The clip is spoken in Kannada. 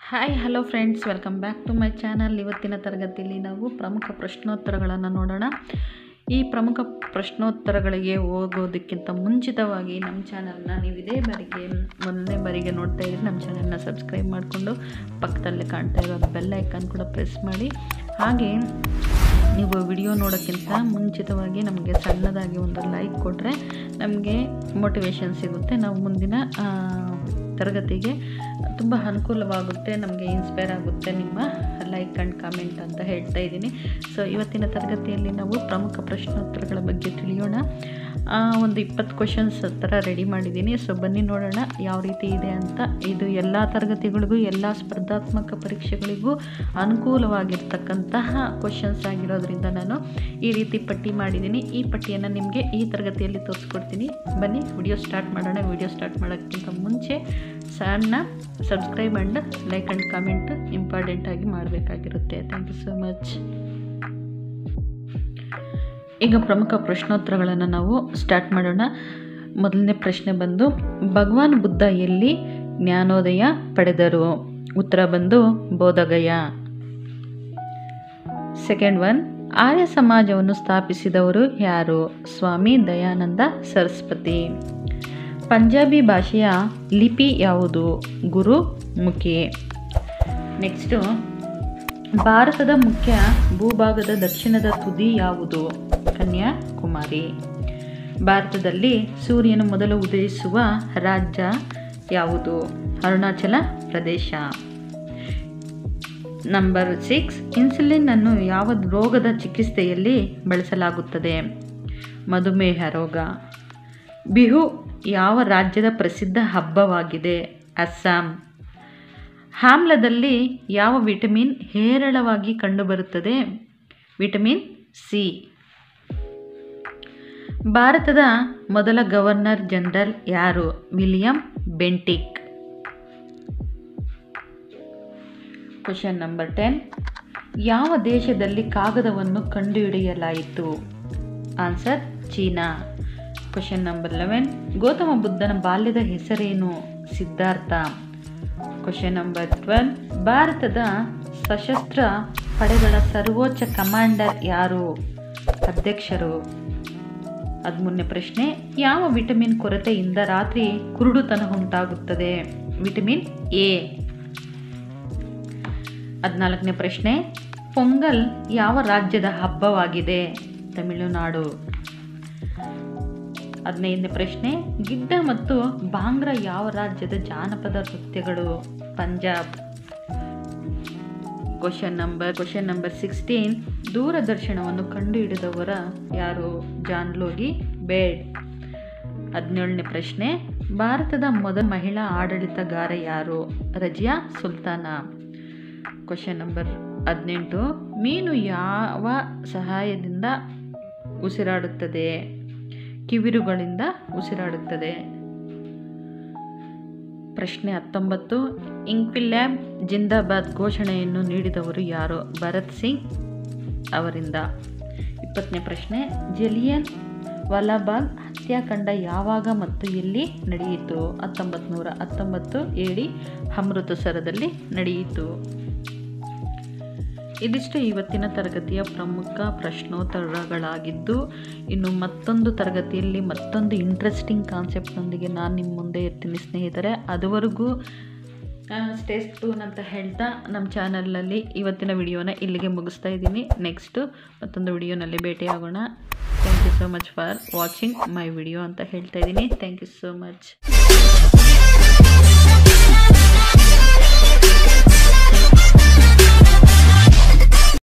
hi hello friends welcome back to my channel ಇವತ್ತಿನ ತರಗತಿಯಲ್ಲಿ ನಾವು ಪ್ರಮುಖ ಪ್ರಶ್ನೋತ್ತರಗಳನ್ನು ನೋಡೋಣ ಈ ಪ್ರಮುಖ ಪ್ರಶ್ನೋತ್ತರಗಳಿಗೆ ಹೋಗೋದಕ್ಕಿಂತ ಮುಂಚಿತವಾಗಿ ನಮ್ಮ ಚಾನಲ್ನ ನೀವು ಇದೇ ಬಾರಿಗೆ ಮೊದಲನೇ ಬಾರಿಗೆ ನೋಡ್ತಾ ಇದ್ರೆ ನಮ್ಮ ಚಾನಲ್ನ ಸಬ್ಸ್ಕ್ರೈಬ್ ಮಾಡಿಕೊಂಡು ಪಕ್ಕದಲ್ಲೇ ಕಾಣ್ತಾ ಇರೋ ಬೆಲ್ ಐಕಾನ್ ಕೂಡ ಪ್ರೆಸ್ ಮಾಡಿ ಹಾಗೆ ನೀವು ವಿಡಿಯೋ ನೋಡೋಕ್ಕಿಂತ ಮುಂಚಿತವಾಗಿ ನಮಗೆ ಸಣ್ಣದಾಗಿ ಒಂದು ಲೈಕ್ ಕೊಟ್ಟರೆ ನಮಗೆ ಮೋಟಿವೇಶನ್ ಸಿಗುತ್ತೆ ನಾವು ಮುಂದಿನ ಆ, ತರಗತಿಗೆ ತುಂಬ ಅನುಕೂಲವಾಗುತ್ತೆ ನಮಗೆ ಇನ್ಸ್ಪೈರ್ ಆಗುತ್ತೆ ನಿಮ್ಮ ಲೈಕ್ ಆ್ಯಂಡ್ ಕಾಮೆಂಟ್ ಅಂತ ಹೇಳ್ತಾ ಇದ್ದೀನಿ ಸೊ ಇವತ್ತಿನ ತರಗತಿಯಲ್ಲಿ ನಾವು ಪ್ರಮುಖ ಪ್ರಶ್ನೋತ್ತರಗಳ ಬಗ್ಗೆ ತಿಳಿಯೋಣ ಆ, ಒಂದು ಇಪ್ಪತ್ತು ಕ್ವಶನ್ಸ್ ಥರ ರೆಡಿ ಮಾಡಿದ್ದೀನಿ ಸೊ ಬನ್ನಿ ನೋಡೋಣ ಯಾವ ರೀತಿ ಇದೆ ಅಂತ ಇದು ಎಲ್ಲ ತರಗತಿಗಳಿಗೂ ಎಲ್ಲ ಸ್ಪರ್ಧಾತ್ಮಕ ಪರೀಕ್ಷೆಗಳಿಗೂ ಅನುಕೂಲವಾಗಿರ್ತಕ್ಕಂತಹ ಕ್ವಶನ್ಸ್ ಆಗಿರೋದ್ರಿಂದ ನಾನು ಈ ರೀತಿ ಪಟ್ಟಿ ಮಾಡಿದ್ದೀನಿ ಈ ಪಟ್ಟಿಯನ್ನು ನಿಮಗೆ ಈ ತರಗತಿಯಲ್ಲಿ ತೋರಿಸ್ಕೊಡ್ತೀನಿ ಬನ್ನಿ ವಿಡಿಯೋ ಸ್ಟಾರ್ಟ್ ಮಾಡೋಣ ವಿಡಿಯೋ ಸ್ಟಾರ್ಟ್ ಮಾಡೋಕ್ಕಿಂತ ಮುಂಚೆ ಸಣ್ಣ subscribe and like and comment ಇಂಪಾರ್ಟೆಂಟಾಗಿ ಮಾಡಬೇಕಾಗಿರುತ್ತೆ ಥ್ಯಾಂಕ್ ಯು ಸೋ ಮಚ್ ಈಗ ಪ್ರಮುಖ ಪ್ರಶ್ನೋತ್ತರಗಳನ್ನು ನಾವು ಸ್ಟಾರ್ಟ್ ಮಾಡೋಣ ಮೊದಲನೇ ಪ್ರಶ್ನೆ ಬಂದು ಭಗವಾನ್ ಬುದ್ಧ ಎಲ್ಲಿ ಜ್ಞಾನೋದಯ ಪಡೆದರು ಉತ್ತರ ಬಂದು ಬೋಧಗಯ ಸೆಕೆಂಡ್ ಒನ್ ಆರ್ಯ ಸಮಾಜವನ್ನು ಸ್ಥಾಪಿಸಿದವರು ಯಾರು ಸ್ವಾಮಿ ದಯಾನಂದ ಸರಸ್ವತಿ ಪಂಜಾಬಿ ಭಾಷೆಯ ಲಿಪಿ ಯಾವುದು ಗುರುಮುಖಿ ನೆಕ್ಸ್ಟು ಭಾರತದ ಮುಖ್ಯ ಭೂಭಾಗದ ದಕ್ಷಿಣದ ತುದಿ ಯಾವುದು ಕನ್ಯಾಕುಮಾರಿ ಭಾರತದಲ್ಲಿ ಸೂರ್ಯನು ಮೊದಲು ಉದಯಿಸುವ ರಾಜ್ಯ ಯಾವುದು ಅರುಣಾಚಲ ಪ್ರದೇಶ ನಂಬರ್ ಸಿಕ್ಸ್ ಇನ್ಸುಲಿನ್ ಅನ್ನು ಯಾವ ರೋಗದ ಚಿಕಿತ್ಸೆಯಲ್ಲಿ ಬಳಸಲಾಗುತ್ತದೆ ಮಧುಮೇಹ ರೋಗ ಬಿಹು ಯಾವ ರಾಜ್ಯದ ಪ್ರಸಿದ್ಧ ಹಬ್ಬವಾಗಿದೆ ಅಸ್ಸಾಂ ಆಮ್ಲದಲ್ಲಿ ಯಾವ ವಿಟಮಿನ್ ಹೇರಳವಾಗಿ ಕಂಡುಬರುತ್ತದೆ ವಿಟಮಿನ್ ಸಿ ಭಾರತದ ಮೊದಲ ಗವರ್ನರ್ ಜನರಲ್ ಯಾರು William Bentinck question number ten ಯಾವ ದೇಶದಲ್ಲಿ ಕಾಗದವನ್ನು ಕಂಡುಹಿಡಿಯಲಾಯಿತು answer China question number eleven Gautama ಬುದ್ಧನ ಬಾಲ್ಯದ ಹೆಸರೇನು ಸಿದ್ಧಾರ್ಥ ಕ್ವಶನ್ ನಂಬರ್ ಟ್ವೆಲ್ ಭಾರತದ ಸಶಸ್ತ್ರ ಪಡೆಗಳ ಸರ್ವೋಚ್ಚ ಕಮಾಂಡರ್ ಯಾರು ಅಧ್ಯಕ್ಷರು ಹದಿಮೂರನೇ ಪ್ರಶ್ನೆ ಯಾವ ವಿಟಮಿನ್ ಕೊರತೆಯಿಂದ ರಾತ್ರಿ ಕುರುಡುತನ ಉಂಟಾಗುತ್ತದೆ ವಿಟಮಿನ್ ಎ ಹದಿನಾಲ್ಕನೇ ಪ್ರಶ್ನೆ ಪೊಂಗಲ್ ಯಾವ ರಾಜ್ಯದ ಹಬ್ಬವಾಗಿದೆ ತಮಿಳುನಾಡು ಹದಿನೈದನೇ ಪ್ರಶ್ನೆ ಗಿಡ್ಡ ಮತ್ತು ಬಾಂಗ್ರಾ ಯಾವ ರಾಜ್ಯದ ಜಾನಪದ ನೃತ್ಯಗಳು Punjab question number question number sixteen ದೂರದರ್ಶನವನ್ನು ಕಂಡುಹಿಡಿದವರ ಯಾರು ಜಾನ್ ಲೋಗಿ ಬೇಡ್ ಹದಿನೇಳನೇ ಪ್ರಶ್ನೆ ಭಾರತದ ಮೊದಲ ಮಹಿಳಾ ಆಡಳಿತಗಾರ ಯಾರು ರಜಿಯಾ ಸುಲ್ತಾನ ಕ್ವಶನ್ ನಂಬರ್ ಹದಿನೆಂಟು ಮೀನು ಯಾವ ಸಹಾಯದಿಂದ ಉಸಿರಾಡುತ್ತದೆ ಕಿವಿರುಗಳಿಂದ ಉಸಿರಾಡುತ್ತದೆ ಪ್ರಶ್ನೆ ಹತ್ತೊಂಬತ್ತು ಇಂಕ್ವಿಲ್ಯಾಬ್ ಜಿಂದಾಬಾದ್ ಘೋಷಣೆಯನ್ನು ನೀಡಿದವರು ಯಾರು ಭರತ್ ಸಿಂಗ್ ಅವರಿಂದ ಇಪ್ಪತ್ತನೇ ಪ್ರಶ್ನೆ ಜಲಿಯನ್ ವಾಲಾಬಾಗ್ ಹತ್ಯಾಕಾಂಡ ಯಾವಾಗ ಮತ್ತು ಎಲ್ಲಿ ನಡೆಯಿತು ಹತ್ತೊಂಬತ್ತು ನೂರ ಹತ್ತೊಂಬತ್ತು ಏಡಿ ಅಮೃತಸರದಲ್ಲಿ ನಡೆಯಿತು ಇದಿಷ್ಟು ಇವತ್ತಿನ ತರಗತಿಯ ಪ್ರಮುಖ ಪ್ರಶ್ನೋತ್ತರಗಳಾಗಿದ್ದು ಇನ್ನು ಮತ್ತೊಂದು ತರಗತಿಯಲ್ಲಿ ಮತ್ತೊಂದು ಇಂಟ್ರೆಸ್ಟಿಂಗ್ ಕಾನ್ಸೆಪ್ಟ್ನೊಂದಿಗೆ ನಾನು ನಿಮ್ಮ ಮುಂದೆ ಇರ್ತೀನಿ ಸ್ನೇಹಿತರೆ ಅದುವರೆಗೂ ಸ್ಟೇಸ್ ಟೂನ್ ಅಂತ ಹೇಳ್ತಾ ನಮ್ಮ ಚಾನಲಲ್ಲಿ ಇವತ್ತಿನ ವಿಡಿಯೋನ ಇಲ್ಲಿಗೆ ಮುಗಿಸ್ತಾ ಇದ್ದೀನಿ ನೆಕ್ಸ್ಟು ಮತ್ತೊಂದು ವಿಡಿಯೋನಲ್ಲಿ ಭೇಟಿಯಾಗೋಣ thank you so much for watching my video ಅಂತ ಹೇಳ್ತಾ ಇದ್ದೀನಿ ಥ್ಯಾಂಕ್ ಯು ಸೋ ಮಚ್